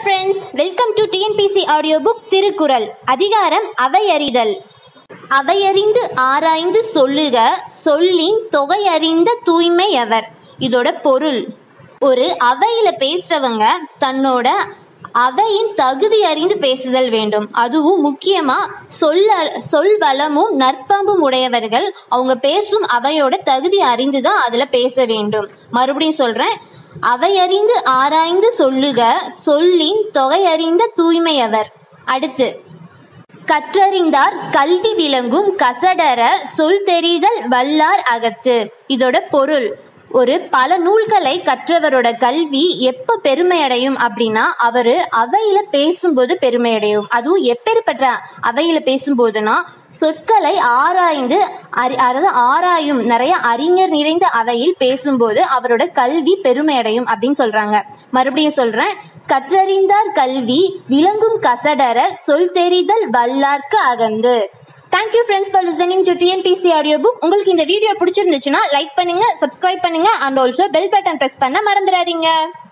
friends welcome to TNPSC audio book Thirukkural அதிகாரம் அவையறிதல் அவையறிந்து ஆராய்ந்து சொல்லுக சொல்லின் தொகையறிந்த தூய்மை அவர் இதோட பொருள் ஒரு அவையில பேசுறவங்க தன்னோட அவையின் தகுதி அறிந்து பேசுதல் வேண்டும் அதுவும் முக்கியமா சொல்ல சொல் வளமும் நற்பண்பும் உடையவர்கள் அவங்க பேசும் அவையோட தகுதி அறிந்து தான் அதுல பேச வேண்டும் மறுபடியும் சொல்றேன் அவையறிந்து ஆராய்ந்து சொல்லுக சொல்லின் தொகையறிந்த தூய்மையவர் அடுத்து கற்றறிந்தார் கல்வி விளங்கும் கசடர சொல் தெரிதல் வல்லார் அகத்து இதோட பொருள் ஒரு பல நூல்களை கற்றவரோட கல்வி எப்ப பெருமையடையும் அப்படின்னா அவரு அவையில பேசும்போது பெருமையடையும் அதுவும் எப்பேற்பட்ட அவையில பேசும்போதுனா சொற்களை ஆராய்ந்து அறி- அதாவது ஆராயும் நிறைய அறிஞர் நிறைந்த அவையில் பேசும்போது அவரோட கல்வி பெருமையடையும் அப்படின்னு சொல்றாங்க மறுபடியும் சொல்றேன் கற்றறிந்தார் கல்வி விளங்கும் கசடர சொல் தெரிதல் வல்லார்க்கு அகந்து thank you friends for listening to TNPSC audio book உங்களுக்கு இந்த வீடியோ பிடிச்சிருந்துச்சுன்னா லைக் பண்ணுங்க சப்ஸ்கிரைப் பண்ணுங்க and also bell button press பண்ண மறந்துடாதீங்க